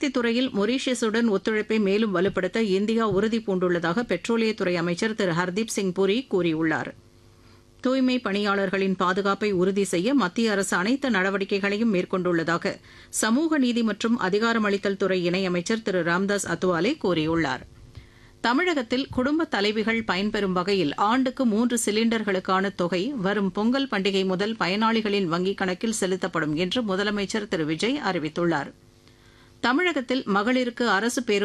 எரிசக்தி துறையில் மொரீஷியஸுடன் ஒத்துழைப்பை மேலும் வலுப்படுத்த இந்தியா உறுதி பூண்டுள்ளதாக பெட்ரோலியத்துறை அமைச்சர் திரு ஹர்தீப் சிங் புரி கூறியுள்ளார் தூய்மை பணியாளர்களின் பாதுகாப்பை உறுதி செய்ய மத்திய அரசு அனைத்து நடவடிக்கைகளையும் மேற்கொண்டுள்ளதாக சமூக நீதி மற்றும் அதிகாரமளித்தல் துறை இணையமைச்சர் திரு ராம்தாஸ் அத்வாலே கூறியுள்ளார் தமிழகத்தில் குடும்ப தலைவிகள் பயன்பெறும் வகையில் ஆண்டுக்கு மூன்று சிலிண்டர்களுக்கான தொகை வரும் பொங்கல் பண்டிகை முதல் பயனாளிகளின் வங்கிக் கணக்கில் செலுத்தப்படும் என்று முதலமைச்சர் திரு விஜய் அறிவித்துள்ளார் தமிழகத்தில் மகளிருக்கு அரசு பேருந்து